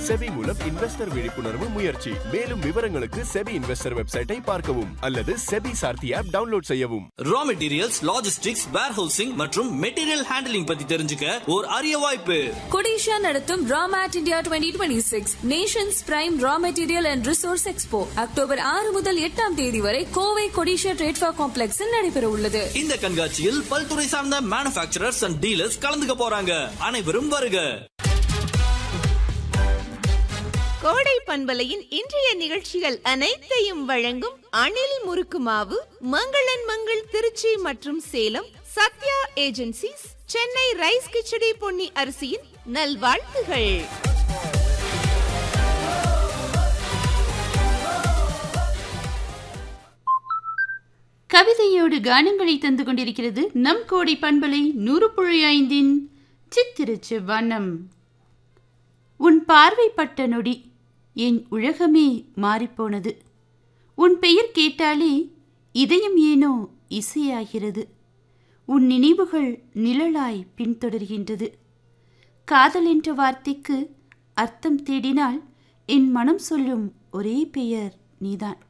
SEBI மூலம் investor விழிப்புணர்வு முயற்சி மேலும் விவரங்களுக்கு செபி இன்வெஸ்டர் வெப்சைட்டை பார்க்கவும் அல்லது செபி சார்த்தி ஆப் டவுன்லோட் செய்யவும் ரா மெட்டீரியல்ஸ் லாஜிஸ்டிக்ஸ் வேர்ஹவுசிங் மற்றும் மெட்டீரியல் ஹேண்டலிங் பத்தி தெரிஞ்சுக்க ஒரு அரிய வாய்ப்பு கொடிஷா நடத்தும் RAMET India twenty twenty six nations prime raw material and resource expo October ஆறு முதல் எட்டாம் தேதி வரை கோவை கொடிஷா ட்ரேட்ஃபா காம்ப்ளெக்ஸில் நடைபெற உள்ளது இந்த கண்காட்சியில் பல்துறை சார்ந்த மேனுபேக்சரர்ஸ் அண்ட் டீலர்ஸ் கலந்துக்க போறாங்க அனைவரும் வருக கோடை பண்பலையின் இன்றைய நிகழ்ச்சிகள் அனைத்தையும் வழங்கும் அணில் முறுக்கு மாவு மங்களன் மங்கள் திருச்சி மற்றும் சேலம் சத்யா ஏஜென்சிஸ் சென்னை ரைஸ் கிச்சடி பொன்னி அரிசியின் நல்வாழ்த்துகள் கவிதையோடு கானங்களை தந்து கொண்டிருக்கிறது நம் கோடை பண்பலை நூறு புள்ளி ஐந்தின் சித்திருச்சு வண்ணம் உன் பார்வைப்பட்ட நொடி என் உலகமே மாறிப்போனது உன் பெயர் கேட்டாலே இதயம் ஏனோ இசையாகிறது உன் நினைவுகள் நிழலாய் பின்தொடர்கின்றது காதல் என்ற வார்த்தைக்கு அர்த்தம் தேடினால் என் மனம் சொல்லும் ஒரே பெயர் நீதான்